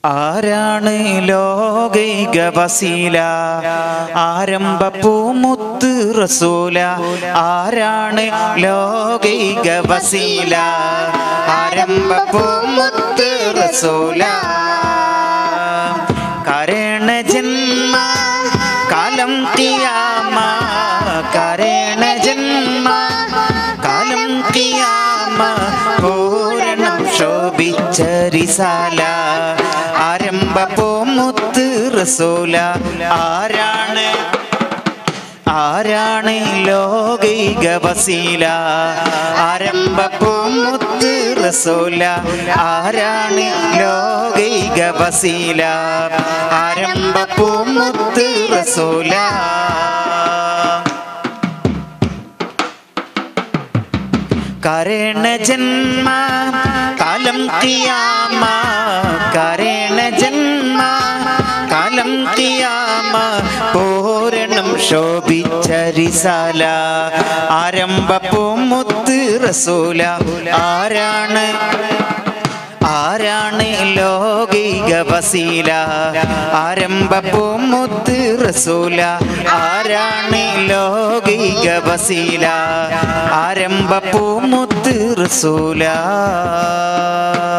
ആരാണ് ലോകൈക വസീല ആരംഭ പൂമുത്ത് റസൂല ആരാണ് ലോകൈക വസീല ആരംഭ പൂമുത്ത് റസൂല കരേണ ജന്മ കാലം കിയാമ കരേണ ജന്മ കാലം കിയാമ പൂരണം ശോഭിച്ച റിസാല ആരംഭ പോമുത്ത് റസൂല ആരാണ് ആരാണ് ലോകൈക വസീല ആരംഭ പൂമുത്ത് റസൂല ആരാണ് ലോകൈക വസീല ആരംഭ പൂമുത്ത് റസൂല കരേണ ജന്മ കാലം കിയാമ കരേണ ജന്മ കാലം കിയാമ പൂരണം ശോഭിച്ച റിസാല ആരംഭ പൂമുത്ത് റസൂല ആരാണ് ആരാണ് ലോകൈക വസീല ആരംഭ പൂമുത്ത് റസൂല ആരാണ് ലോകൈക വസീല ആരംഭ പൂമുത്ത് റസൂല